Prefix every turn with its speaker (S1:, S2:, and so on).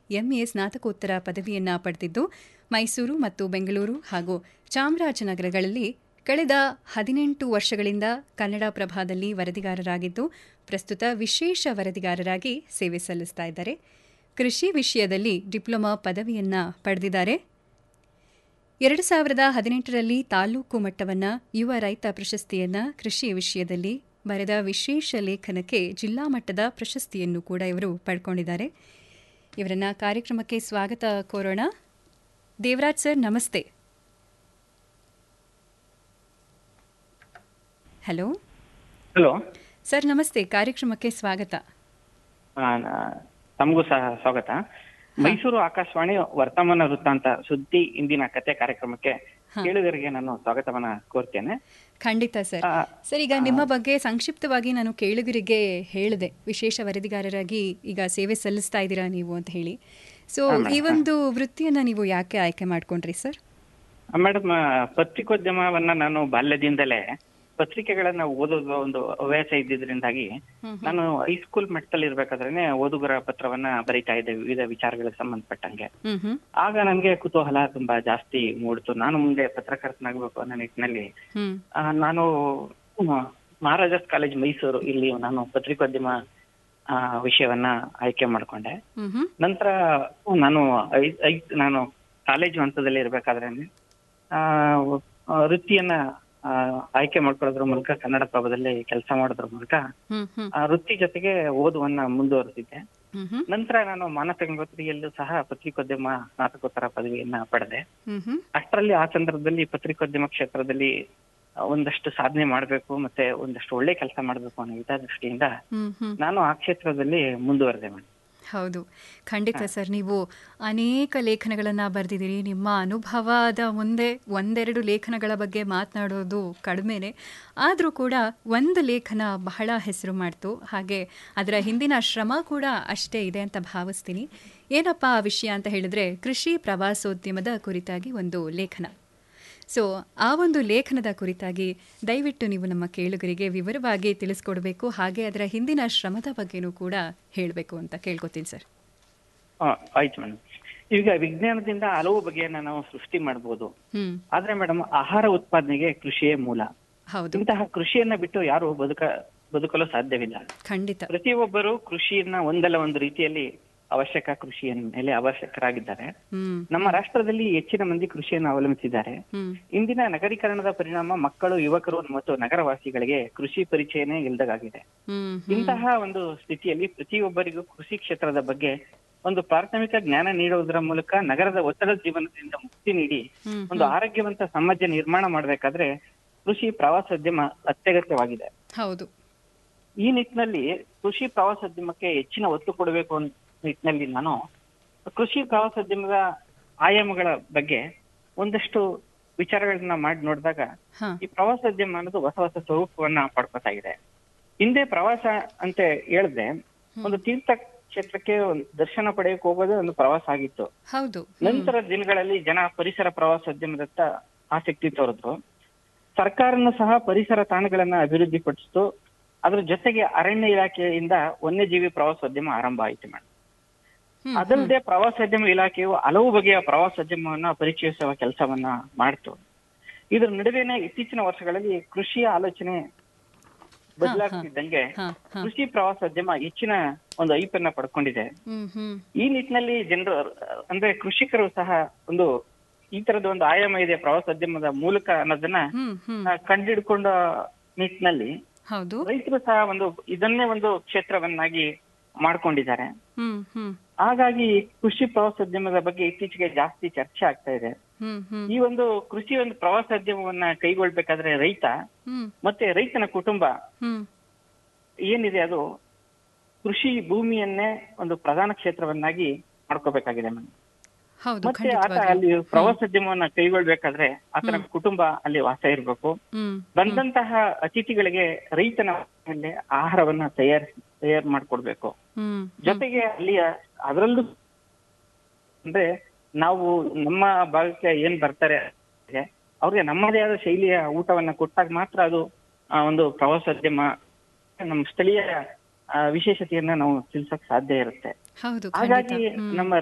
S1: MA ಸ್ನಾತಕೋತ್ತರ ಪದವಿಯನ್ನ ಪಡೆದಿದ್ದು ಮೈಸೂರು ಮತ್ತು ಬೆಂಗಳೂರು ಹಾಗೂ ಚಾಮರಾಜನಗರಗಳಲ್ಲಿ ಕಳೆದ ಹದಿನೆಂಟು ವರ್ಷಗಳಿಂದ ಕನ್ನಡ ಪ್ರಭಾದಲ್ಲಿ ವರದಿಗಾರರಾಗಿದ್ದು ಪ್ರಸ್ತುತ ವಿಶೇಷ ವರದಿಗಾರರಾಗಿ ಸೇವೆ ಸಲ್ಲಿಸ್ತಾ ಇದ್ದಾರೆ ಕೃಷಿ ವಿಷಯದಲ್ಲಿ ಡಿಪ್ಲೊಮಾ ಪದವಿಯನ್ನ ಪಡೆದಿದ್ದಾರೆ ಎರಡು ಸಾವಿರದ ಹದಿನೆಂಟರಲ್ಲಿ ತಾಲೂಕು ಮಟ್ಟವನ್ನು ಯುವ ರೈತ ಪ್ರಶಸ್ತಿಯನ್ನ ಕೃಷಿ ವಿಷಯದಲ್ಲಿ ಬರೆದ ವಿಶೇಷ ಲೇಖನಕ್ಕೆ ಜಿಲ್ಲಾ ಮಟ್ಟದ ಪ್ರಶಸ್ತಿಯನ್ನು ಕೂಡ ಇವರು ಪಡ್ಕೊಂಡಿದ್ದಾರೆ ಇವರನ್ನ ಕಾರ್ಯಕ್ರಮಕ್ಕೆ ಸ್ವಾಗತ ಕೋರೋಣ ದೇವರಾಜ್ ಸರ್ ನಮಸ್ತೆ ಹಲೋ
S2: ಹಲೋ
S1: ಸರ್ ನಮಸ್ತೆ ಕಾರ್ಯಕ್ರಮಕ್ಕೆ ಸ್ವಾಗತ
S2: ತಮಗೂ ಸಹ ಸ್ವಾಗತ ಮೈಸೂರು ಆಕಾಶವಾಣಿ ವರ್ತಮಾನ ವೃತ್ತಾಂತ ಸುದ್ದಿ ಇಂದಿನ ಕತೆ ಕಾರ್ಯಕ್ರಮಕ್ಕೆ ಕೇಳುಗರಿಗೆ ನಾನು ಸ್ವಾಗತವನ್ನ ಕೋರ್ತೇನೆ
S1: ಖಂಡಿತ ಸರ್
S2: ಆ,
S1: ಸರ್ ಈಗ ನಿಮ್ಮ ಬಗ್ಗೆ ಸಂಕ್ಷಿಪ್ತವಾಗಿ ನಾನು ಕೇಳುಗರಿಗೆ ಹೇಳಿದೆ ವಿಶೇಷ ವರದಿಗಾರರಾಗಿ ಈಗ ಸೇವೆ ಸಲ್ಲಿಸ್ತಾ ಇದ್ದೀರಾ ನೀವು ಅಂತ ಹೇಳಿ ಸೊ ಈ ಒಂದು ವೃತ್ತಿಯನ್ನ ನೀವು ಯಾಕೆ ಆಯ್ಕೆ ಮಾಡ್ಕೊಂಡ್ರಿ ಸರ್
S2: ಮೇಡಮ್ ಪತ್ರಿಕೋದ್ಯಮವನ್ನ ನಾನು ಬಾಲ್ಯದಿಂದಲೇ ಪತ್ರಿಕೆಗಳನ್ನ ಓದೋದು ಒಂದು ಹವ್ಯಾಸ ಇದ್ದಿದ್ರಿಂದಾಗಿ ನಾನು ಹೈಸ್ಕೂಲ್ ಮಟ್ಟದಲ್ಲಿ ಇರ್ಬೇಕಾದ್ರೇನೆ ಓದುಗರ ಪತ್ರವನ್ನ ಬರಿತಾ ಇದ್ದೆ ವಿವಿಧ ವಿಚಾರಗಳಿಗೆ ಸಂಬಂಧಪಟ್ಟಂಗೆ
S1: ಹ್ಮ್ ಹ್ಮ್
S2: ಆಗ ನನಗೆ ಕುತೂಹಲ ತುಂಬಾ ಜಾಸ್ತಿ ಮೂಡ್ತು ನಾನು ಮುಂದೆ ಪತ್ರಕರ್ತನಾಗಬೇಕು ಅನ್ನೋ ನಿಟ್ಟಿನಲ್ಲಿ
S1: ಹ್ಮ್
S2: ಆ, ನಾನು ಮ, ಮಹಾರಾಜಾಸ್ ಕಾಲೇಜ್ ಮೈಸೂರು ಇಲ್ಲಿ ನಾನು ಪತ್ರಿಕೋದ್ಯಮ ಆ, ವಿಷಯವನ್ನ ಆಯ್ಕೆ ಮಾಡ್ಕೊಂಡೆ
S1: ಹ್ಮ್ ಹ್ಮ್
S2: ನಂತರ ನಾನು ಐ- ಐ- ನಾನು ಕಾಲೇಜು ಹಂತದಲ್ಲಿ ಇರ್ಬೇಕಾದ್ರೆ ಆ, ಆ, ವೃತ್ತಿಯನ್ನ ಆ, ಆಯ್ಕೆ ಮಾಡ್ಕೊಳ್ಳೋದ್ರ ಮೂಲಕ ಕನ್ನಡ ಪ್ರಭದಲ್ಲಿ ಕೆಲಸ ಮಾಡೋದ್ರ ಮೂಲಕ
S1: ಹ್ಮ್ ಹ್ಮ್
S2: ಆ ವೃತ್ತಿ ಜೊತೆಗೆ ಓದುವನ್ನ ಮುಂದುವರೆಸಿದ್ದೆ
S1: ಹ್ಮ್ ಹ್ಮ್
S2: ನಂತರ ನಾನು ಮಾನಸ ಗಂಗೋತ್ರಿಯಲ್ಲೂ ಸಹ ಪತ್ರಿಕೋದ್ಯಮ ಸ್ನಾತಕೋತ್ತರ ಪದವಿಯನ್ನ ಪಡೆದೆ
S1: ಹ್ಮ್ ಹ್ಮ್
S2: ಅಷ್ಟರಲ್ಲಿ ಆ ಸಂದರ್ಭದಲ್ಲಿ ಪತ್ರಿಕೋದ್ಯಮ ಕ್ಷೇತ್ರದಲ್ಲಿ ಆ, ಒಂದಷ್ಟು ಸಾಧನೆ ಮಾಡಬೇಕು ಮತ್ತೆ ಒಂದಷ್ಟು ಒಳ್ಳೆ ಕೆಲಸ ಮಾಡಬೇಕು ಅನ್ನೋ ಹಿತದೃಷ್ಟಿಯಿಂದ
S1: ಹ್ಮ್ ಹ್ಮ್
S2: ನಾನು ಆ ಕ್ಷೇತ್ರದಲ್ಲಿ ಮುಂದುವರೆದೆ ಮೇಡಮ್
S1: ಹೌದು ಖಂಡಿತ ಸರ್ ನೀವು ಅನೇಕ ಲೇಖನಗಳನ್ನು ಬರೆದಿದ್ದೀರಿ ನಿಮ್ಮ ಅನುಭವದ ಮುಂದೆ ಒಂದೆರಡು ಲೇಖನಗಳ ಬಗ್ಗೆ ಮಾತನಾಡೋದು ಕಡಿಮೆನೆ ಆದರೂ ಕೂಡ ಒಂದು ಲೇಖನ ಬಹಳ ಹೆಸರು ಮಾಡ್ತು ಹಾಗೆ ಅದರ ಹಿಂದಿನ ಶ್ರಮ ಕೂಡ ಅಷ್ಟೇ ಇದೆ ಅಂತ ಭಾವಿಸ್ತೀನಿ ಏನಪ್ಪ ಆ ವಿಷಯ ಅಂತ ಹೇಳಿದ್ರೆ ಕೃಷಿ ಪ್ರವಾಸೋದ್ಯಮದ ಕುರಿತಾಗಿ ಒಂದು ಲೇಖನ ಸೊ ಆ ಒಂದು ಲೇಖನದ ಕುರಿತಾಗಿ ದಯವಿಟ್ಟು ನೀವು ನಮ್ಮ ಕೇಳುಗರಿಗೆ ವಿವರವಾಗಿ ತಿಳಿಸ್ಕೊಡ್ಬೇಕು ಹಾಗೆ ಅದರ ಹಿಂದಿನ ಶ್ರಮದ ಬಗ್ಗೆನೂ ಕೂಡ ಹೇಳಬೇಕು ಅಂತ ಕೇಳ್ಕೊತೀನಿ ಸರ್
S2: ಆ, ಆಯ್ತು ಮೇಡಮ್ ಈಗ ವಿಜ್ಞಾನದಿಂದ ಹಲವು ಬಗೆಯನ್ನ ನಾವು ಸೃಷ್ಟಿ ಮಾಡಬಹುದು
S1: ಹ್ಮ್
S2: ಆದ್ರೆ ಮೇಡಮ್ ಆಹಾರ ಉತ್ಪಾದನೆಗೆ ಕೃಷಿಯೇ ಮೂಲ
S1: ಹೌದು
S2: ಇಂತಹ ಕೃಷಿಯನ್ನ ಬಿಟ್ಟು ಯಾರು ಬದುಕ ಬದುಕಲು ಸಾಧ್ಯವಿಲ್ಲ
S1: ಖಂಡಿತ
S2: ಪ್ರತಿಯೊಬ್ಬರು ಕೃಷಿಯನ್ನ ಒಂದಲ್ಲ ಒಂದು ರೀತಿಯಲ್ಲಿ ಅವಶ್ಯಕ ಕೃಷಿಯ ಮೇಲೆ ಅವಶ್ಯಕರಾಗಿದ್ದಾರೆ
S1: ಹ್ಮ್
S2: ನಮ್ಮ ರಾಷ್ಟ್ರದಲ್ಲಿ ಹೆಚ್ಚಿನ ಮಂದಿ ಕೃಷಿಯನ್ನು ಅವಲಂಬಿಸಿದ್ದಾರೆ
S1: ಹ್ಮ್
S2: ಇಂದಿನ ನಗರೀಕರಣದ ಪರಿಣಾಮ ಮಕ್ಕಳು ಯುವಕರು ಮತ್ತು ನಗರವಾಸಿಗಳಿಗೆ ಕೃಷಿ ಪರಿಚಯನೇ ಇಲ್ದಾಗಿದೆ
S1: ಹ್ಮ್
S2: ಇಂತಹ ಒಂದು ಸ್ಥಿತಿಯಲ್ಲಿ ಪ್ರತಿಯೊಬ್ಬರಿಗೂ ಕೃಷಿ ಕ್ಷೇತ್ರದ ಬಗ್ಗೆ ಒಂದು ಪ್ರಾಥಮಿಕ ಜ್ಞಾನ ನೀಡುವುದರ ಮೂಲಕ ನಗರದ ಒತ್ತಡದ ಜೀವನದಿಂದ ಮುಕ್ತಿ ನೀಡಿ
S1: ಹ್ಮ್
S2: ಒಂದು ಆರೋಗ್ಯವಂತ ಸಮಾಜ ನಿರ್ಮಾಣ ಮಾಡಬೇಕಾದ್ರೆ ಕೃಷಿ ಪ್ರವಾಸೋದ್ಯಮ ಅತ್ಯಗತ್ಯವಾಗಿದೆ
S1: ಹೌದು
S2: ಈ ನಿಟ್ಟಿನಲ್ಲಿ ಕೃಷಿ ಪ್ರವಾಸೋದ್ಯಮಕ್ಕೆ ಹೆಚ್ಚಿನ ಒತ್ತು ಕೊಡಬೇಕು ಅನ್ನೋ ನಿಟ್ಟಿನಲ್ಲಿ ನಾನು ಕೃಷಿ ಪ್ರವಾಸೋದ್ಯಮದ ಆಯಾಮಗಳ ಬಗ್ಗೆ ಒಂದಷ್ಟು ವಿಚಾರಗಳನ್ನ ಮಾಡಿ ನೋಡಿದಾಗ
S1: ಹಾ
S2: ಈ ಪ್ರವಾಸೋದ್ಯಮ ಅನ್ನೋದು ಹೊಸ ಹೊಸ ಸ್ವರೂಪವನ್ನ ಪಡ್ಕೊತಾ ಇದೆ ಹಿಂದೆ ಪ್ರವಾಸ ಅಂತ ಹೇಳಿದ್ರೆ ಒಂದು ತೀರ್ಥ ಕ್ಷೇತ್ರಕ್ಕೆ ಒಂದು ದರ್ಶನ ಪಡೆಯಕ್ಕೆ ಹೋಗೋದೇ ಒಂದು ಪ್ರವಾಸ ಆಗಿತ್ತು
S1: ಹೌದು
S2: ನಂತರ ದಿನಗಳಲ್ಲಿ ಜನ ಪರಿಸರ ಪ್ರವಾಸೋದ್ಯಮದತ್ತ ಆಸಕ್ತಿ ತೋರಿದ್ರು ಸರ್ಕಾರನು ಸಹ ಪರಿಸರ ತಾಣಗಳನ್ನ ಅಭಿವೃದ್ಧಿಪಡಿಸಿತು ಅದ್ರ ಜೊತೆಗೆ ಅರಣ್ಯ ಇಲಾಖೆಯಿಂದ ವನ್ಯಜೀವಿ ಪ್ರವಾಸೋದ್ಯಮ ಆರಂಭ ಆಯಿತು ಮೇಡಮ್
S1: ಹ್ಮ್,
S2: ಅದಲ್ಲದೆ ಪ್ರವಾಸೋದ್ಯಮ ಇಲಾಖೆಯು ಹಲವು ಬಗೆಯ ಪ್ರವಾಸೋದ್ಯಮವನ್ನ ಪರಿಚಯಿಸುವ ಕೆಲಸವನ್ನ ಮಾಡ್ತು ಇದ್ರ ನಡುವೆನೆ ಇತ್ತೀಚಿನ ವರ್ಷಗಳಲ್ಲಿ ಕೃಷಿಯ ಆಲೋಚನೆ ಬದಲಾಗ್ತಿದ್ದಂಗೆ
S1: ಹಾ ಹಾ
S2: ಕೃಷಿ ಪ್ರವಾಸೋದ್ಯಮ ಹೆಚ್ಚಿನ ಒಂದು ಐಪನ್ನ ಪಡ್ಕೊಂಡಿದೆ
S1: ಹ್ಮ್ ಹ್ಮ್
S2: ಈ ನಿಟ್ಟಿನಲ್ಲಿ ಜನರು ಅಂದ್ರೆ ಕೃಷಿಕರು ಸಹ ಒಂದು ಈ ತರದ ಒಂದು ಆಯಾಮ ಇದೆ ಪ್ರವಾಸೋದ್ಯಮದ ಮೂಲಕ ಅನ್ನೋದನ್ನ
S1: ಹ್ಮ್ ಹ್ಮ್
S2: ಆ, ಕಂಡಿಡ್ಕೊಂಡ ನಿಟ್ಟಿನಲ್ಲಿ
S1: ಹೌದು
S2: ರೈತರು ಸಹ ಒಂದು ಇದನ್ನೇ ಒಂದು ಕ್ಷೇತ್ರವನ್ನಾಗಿ ಮಾಡ್ಕೊಂಡಿದ್ದಾರೆ
S1: ಹ್ಮ್ ಹ್ಮ್
S2: ಹಾಗಾಗಿ ಕೃಷಿ ಪ್ರವಾಸೋದ್ಯಮದ ಬಗ್ಗೆ ಇತ್ತೀಚೆಗೆ ಜಾಸ್ತಿ ಚರ್ಚೆ ಆಗ್ತಾ ಇದೆ
S1: ಹ್ಮ್ ಹ್ಮ್
S2: ಈ ಒಂದು ಕೃಷಿ ಒಂದು ಪ್ರವಾಸೋದ್ಯಮವನ್ನ ಕೈಗೊಳ್ಬೇಕಾದ್ರೆ ರೈತ
S1: ಹ್ಮ್
S2: ಮತ್ತೆ ರೈತನ ಕುಟುಂಬ
S1: ಹ್ಮ್
S2: ಏನಿದೆ ಅದು ಕೃಷಿ ಭೂಮಿಯನ್ನೇ ಒಂದು ಪ್ರಧಾನ ಕ್ಷೇತ್ರವನ್ನಾಗಿ ಮಾಡ್ಕೋಬೇಕಾಗಿದೆ ಮೇಡಮ್
S1: ಹೌದು
S2: ಮತ್ತೆ ಆತ
S1: ಖಂಡಿತವಾಗಿ
S2: ಅಲ್ಲಿ ಪ್ರವಾಸೋದ್ಯಮವನ್ನ ಕೈಗೊಳ್ಬೇಕಾದ್ರೆ ಆತನ ಕುಟುಂಬ ಅಲ್ಲಿ ವಾಸ ಇರಬೇಕು
S1: ಹ್ಮ್
S2: ಬಂದಂತಹ ಅತಿಥಿಗಳಿಗೆ ರೈತನ ಮನೆಯಲ್ಲೇ ಆಹಾರವನ್ನ ತಯಾರಿಸಿ ತಯಾರು ಮಾಡ್ಕೊಡ್ಬೇಕು
S1: ಹ್ಮ್
S2: ಜೊತೆಗೆ ಅಲ್ಲಿಯ ಅದರಲ್ಲೂ ಅಂದ್ರೆ ನಾವು ನಮ್ಮ ಭಾಗಕ್ಕೆ ಏನ್ ಬರ್ತಾರೆ ಅವ್ರಿಗೆ ನಮ್ಮದೇ ಆದ ಶೈಲಿಯ ಊಟವನ್ನ ಕೊಟ್ಟಾಗ ಮಾತ್ರ ಅದು ಆ, ಒಂದು ಪ್ರವಾಸೋದ್ಯಮ ನಮ್ಮ ಸ್ಥಳೀಯ ಆ, ವಿಶೇಷತೆಯನ್ನ ನಾವು ತಿಳಿಸಕ್ ಸಾಧ್ಯ ಇರುತ್ತೆ
S1: ಹೌದು
S2: ಹಾಗಾಗಿ
S1: ಖಂಡಿತ ಹ್ಮ್
S2: ನಮ್ಮ